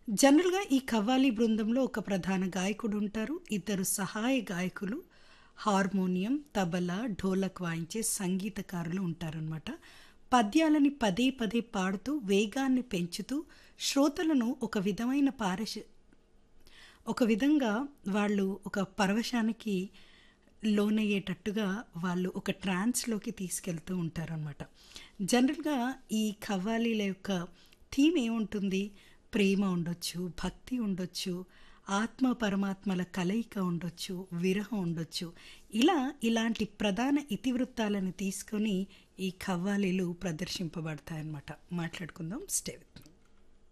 జనరల్‌గా ఈ కవ్వాలి బృందంలో ఒక ప్రధాన గాయకుడు ఉంటారు. ఇద్దరు సహాయ గాయకులు, హార్మోనియం, తబలా, ఢోలక్ వాయించే సంగీతకారులు ఉంటారనమాట. పద్యాలని పదే పదే పాడుతూ, వేగాన్ని పెంచుతూ, శ్రోతలను ఒక విధమైన పారశ ఒక విధంగా వాళ్ళు ఒక పరవశానికి లోనయ్యేటట్టుగా వాళ్ళు ఒక ట్రాన్స్‌లోకి తీసుకెళ్తూ ఉంటారనమాట. జనరల్‌గా ఈ కవ్వాలీల యొక్క థీమ్ ఏముంటుంది? ప్రేమ ఉండొచ్చు, భక్తి ఉండొచ్చు, ఆత్మ పరమాత్మల కలయిక ఉండొచ్చు, విరహం ఉండొచ్చు. ఇలా ఇలాంటి ప్రధాన ఇతివృత్తాలను తీసుకొని ఈ కవ్వాలీలు ప్రదర్శింపబడతాయన్నమాట. మాట్లాడుకుందాం. Stay with me.